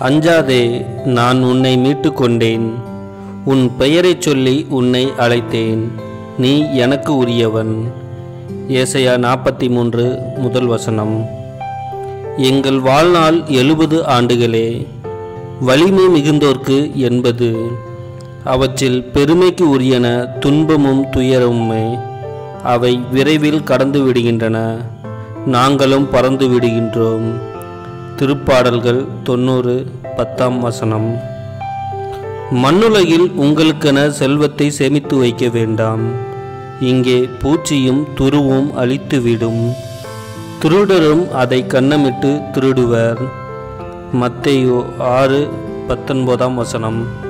அஞ்சாதே நான் உன்னை மீட்டு கொண்டேன் உன் பெயரைச் சொல்லி உன்னை அழைத்தேன் நீ எனக்கு உரியவன் ஏசையா நாற்பத்தி மூன்று முதல் வசனம் எங்கள் வாழ்நாள் எழுபது ஆண்டுகளே வலிமை மிகுந்தோர்க்கு என்பது அவற்றில் பெருமைக்கு உரியன துன்பமும் துயரமுமே அவை விரைவில் கடந்து விடுகின்றன நாங்களும் பறந்து விடுகின்றோம் திருப்பாடல்கள் தொண்ணூறு பத்தாம் வசனம் மண்ணுலகில் உங்களுக்கென செல்வத்தை சேமித்து வைக்க வேண்டாம் இங்கே பூச்சியும் துருவும் அழித்துவிடும் திருடரும் அதை கன்னமிட்டு திருடுவர் மத்தேயு ஆறு பத்தொன்பதாம் வசனம்